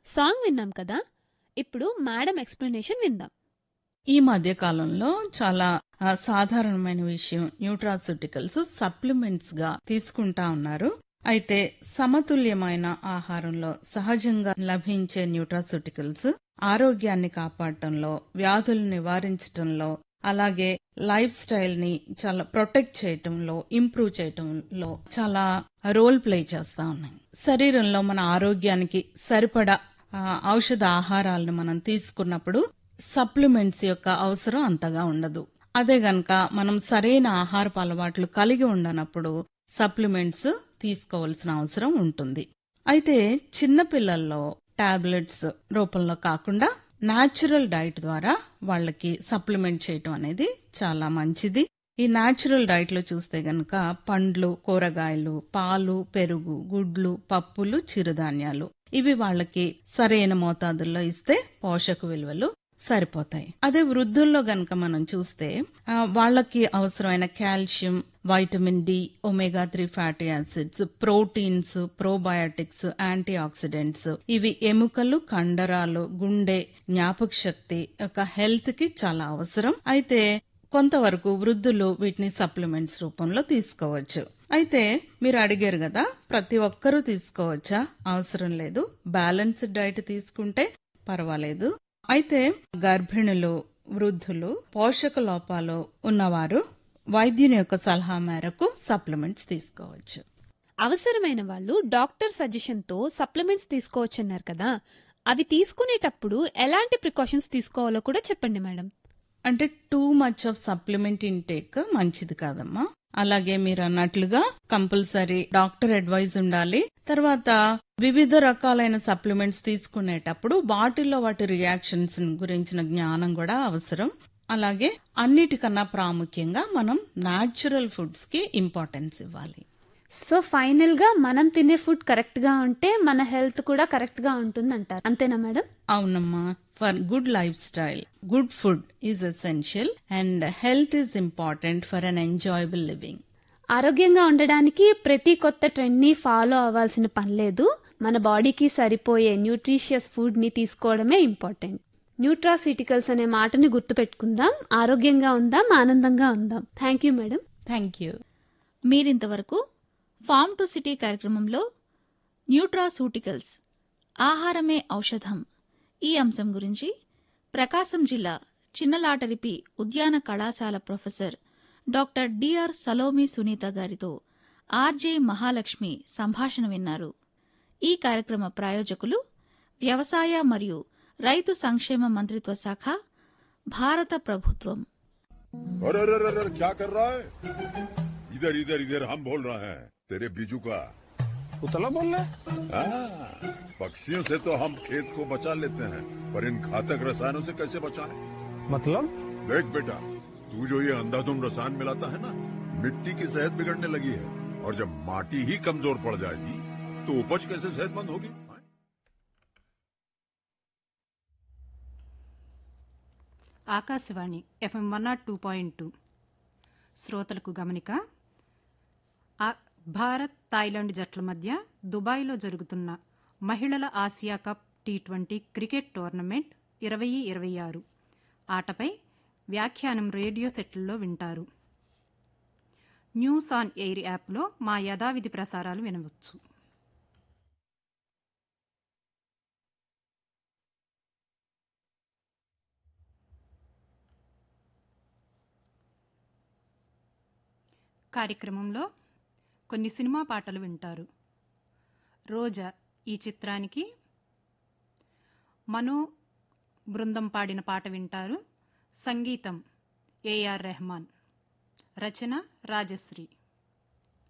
Song విన్నాం కదా ఇప్పుడు మేడం ఎక్స్ప్లెనేషన్ విందాం ఈ మధ్య కాలంలో చాలా ఆ, సాధారణమైన విషయం న్యూట్రాసిటికల్స్ సప్లిమెంట్స్ గా తీసుకుంటా ఉన్నారు అయితే సమతుల్యమైన ఆహారంలో సహజంగా లభించే న్యూట్రాసిటికల్స్ ఆరోగ్యాన్ని కాపాడటంలో వ్యాధులు నివారించటంలో అలాగే లైఫ్ స్టైల్ ని చాలా ప్రొటెక్ట్ చేయటంలో ఇంప్రూవ్ చేయటంలో చాలా రోల్ ప్లే చేస్తా ఉన్నాయి శరీరంలో మన ఆరోగ్యానికి సరిపడా ఆ, ఔషధ ఆహారాలను మనం తీసుకున్నప్పుడు సప్లిమెంట్స్ యొక్క అవసరం అంతగా ఉండదు అదే గనక మనం సరైన ఆహారపు అలవాట్లు కలిగి ఉండనప్పుడు సప్లిమెంట్స్ తీసుకోవాల్సిన అవసరం ఉంటుంది అయితే చిన్నపిల్లల్లో టాబ్లెట్స్ రూపంలో కాకుండా నాచురల్ డైట్ ద్వారా వాళ్ళకి సప్లిమెంట్ చేయటం అనేది చాలా మంచిది ఈ నాచురల్ డైట్ లో చూస్తే గనక పండ్లు కూరగాయలు పాలు పెరుగు గుడ్లు పప్పులు చిరుధాన్యాలు ఇవి వాళ్ళకి సరైన మోతాదుల్లో ఇస్తే పోషక విలువలు సరిపోతాయి అదే వృద్ధుల్లో గనక మనం చూస్తే ఆ, వాళ్ళకి అవసరమైన calcium vitamin D omega three fatty acids proteins probiotics antioxidants ఇవి ఎముకలు కండరాలు గుండె జ్ఞాపక శక్తి యొక్క హెల్త్ కి చాలా అవసరం అయితే కొంతవరకు వృద్ధులు వీటిని సప్లిమెంట్స్ రూపంలో తీసుకోవచ్చు అయితే మీరు అడిగారు కదా ప్రతి ఒక్కరూ తీసుకోవచ్చా అవసరం లేదు బ్యాలెన్స్డ్ డైట్ తీసుకుంటే పర్వాలేదు అయితే గర్భిణులు వృద్ధులు పోషక లోపాలు ఉన్నవారు వైద్యుని యొక్క సలహా మేరకు సప్లిమెంట్స్ తీసుకోవచ్చు అవసరమైన వాళ్ళు డాక్టర్ సజెషన్తో సప్లిమెంట్స్ తీసుకోవచ్చన్నారు కదా అవి తీసుకునేటప్పుడు ఎలాంటి ప్రికాషన్స్ తీసుకోవాలో కూడా చెప్పండి మేడం అంటే too much of supplement intake మంచిది కాదమ్మా అలాగే మీరు అన్నట్లుగా కంపల్సరీ డాక్టర్ అడ్వైజ్ ఉండాలి తర్వాత వివిధ రకాలైన సప్లిమెంట్స్ తీసుకునేటప్పుడు వాటిల్లో వాటి రియాక్షన్స్ గురించిన జ్ఞానం కూడా అవసరం అలాగే అన్నిటికన్నా ప్రాముఖ్యంగా మనం నాచురల్ ఫుడ్స్ కి ఇంపార్టెన్స్ ఇవ్వాలి సో ఫైనల్ గా మనం తినే ఫుడ్ కరెక్ట్ గా ఉంటే మన హెల్త్ కూడా కరెక్ట్ గా ఉంటుంది అంటారు అంతేనా మేడం అవునమ్మా for good lifestyle good food is essential and health is important for unenjoyable living ఆరోగ్యంగా ఉండడానికి ప్రతి కొత్త ట్రెండ్ ని ఫాలో అవ్వాల్సిన పని లేదు మన బాడీకి సరిపోయే న్యూట్రిషియస్ ఫుడ్ ని తీసుకోవడమే ఇంపార్టెంట్ న్యూట్రాసిటికల్స్ అనే మాటని గుర్తుపెట్టుకుందాం ఆరోగ్యంగా ఉందాం ఆనందంగా ఉందాం thank you madam thank you మీరింతవరకు ఫార్మ్ టు సిటీ కార్యక్రమంలో న్యూట్రాసూటికల్స్ ఆహారమే ఔషధం ఈ అంశం గురించి ప్రకాశం జిల్లా చిన్నలాటరిపి ఉద్యాన కళాశాల professor doctor D R Salomi Sunitha గారితో ఆర్జే మహాలక్ష్మి సంభాషణ విన్నారు ఈ కార్యక్రమ ప్రాయోజకులు వ్యవసాయ మరియు రైతు సంక్షేమ మంత్రిత్వ శాఖ భారత ప్రభుత్వం अरे अरे अरे अरे क्या कर रहा है इधर इधर इधर हम बोल रहे हैं तेरे बीजू का उतला बोल रहा है हाँ, पक्षियों से तो हम खेत को बचा लेते हैं पर इन घातक रसायनों से कैसे बचाएं? मतलब देख बेटा तू जो ये अंधाधुंध रसायन मिलाता है ना मिट्टी की सेहत बिगड़ने लगी है और जब माटी ही कमजोर पड़ जाएगी तो उपज कैसे सेहतमंद होगी Akashvani FM one nought two point two శ్రోతలకు గమనిక ఆ- భారత్ థాయిలాండ్ జట్ల మధ్య దుబాయ్లో జరుగుతున్న మహిళల Asia cup T twenty cricket tournament ఇరవై ఇరవై ఆరు ఆటపై వ్యాఖ్యానం రేడియో సెట్లలో వింటారు న్యూస్ ఆన్ ఎయిర్ యాప్లో మా యథావిధి ప్రసారాలు వినవచ్చు కార్యక్రమంలో కొన్ని సినిమా పాటలు వింటారు రోజా ఈ చిత్రానికి మనో బృందం పాడిన పాట వింటారు సంగీతం ఏఆర్ రెహమాన్ రచన రాజశ్రీ